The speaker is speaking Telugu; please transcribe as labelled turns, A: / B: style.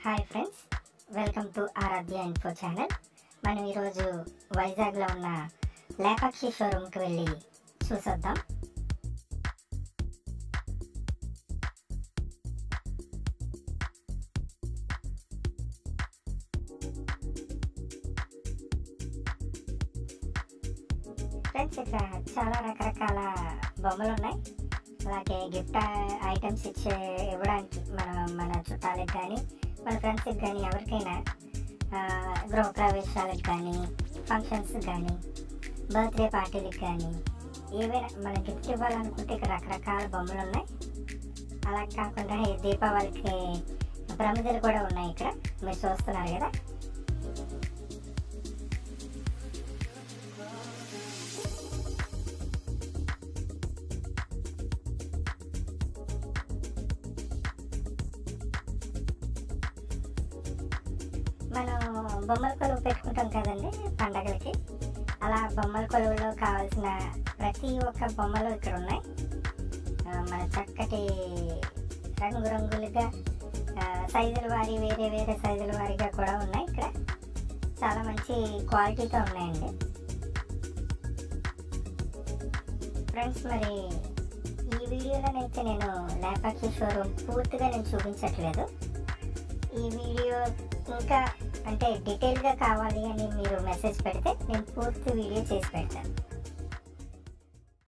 A: hi friends welcome to Aaradhya info channel మనం ఈరోజు వైజాగ్లో ఉన్న లేపాక్షి షోరూమ్కి వెళ్ళి చూసొద్దాం ఫ్రెండ్స్ ఇక్కడ చాలా రకరకాల బొమ్మలు ఉన్నాయి అలాగే గిఫ్ట్ ఐటమ్స్ ఇచ్చే ఇవ్వడానికి మన మన చుట్టాలకు కానీ మన ఫ్రెండ్స్కి కానీ ఎవరికైనా ఆ, గృహప్రవేశాలకు కానీ ఫంక్షన్స్ కానీ బర్త్డే పార్టీలకు కానీ ఏవైనా మన గిఫ్ట్ ఇవ్వాలనుకుంటే ఇక్కడ రకరకాల బొమ్మలు ఉన్నాయి అలా కాకుండా ఈ దీపావళికి ప్రమిదలు కూడా ఉన్నాయి ఇక్కడ మీరు చూస్తున్నారు కదా మనం బొమ్మల కొలువు పెట్టుకుంటాం కదండి పండగలకి అలా బొమ్మల కొలువులో కావాల్సిన ప్రతి ఒక్క బొమ్మలు ఇక్కడ ఉన్నాయి ఆ, మన చక్కటి రంగురంగులుగా ఆ, సైజుల వారి వేరే వేరే సైజుల వారిగా కూడా ఉన్నాయి ఇక్కడ చాలా మంచి క్వాలిటీతో ఉన్నాయండి ఫ్రెండ్స్ మరి ఈ వీడియోలోనైతే నేను లేపాక్షి షోరూమ్ పూర్తిగా నేను చూపించట్లేదు ఈ వీడియో ఇంకా అంటే డీటెయిల్గా కావాలి అని మీరు మెసేజ్ పెడితే నేను పూర్తి వీడియో చేసి పెడతాను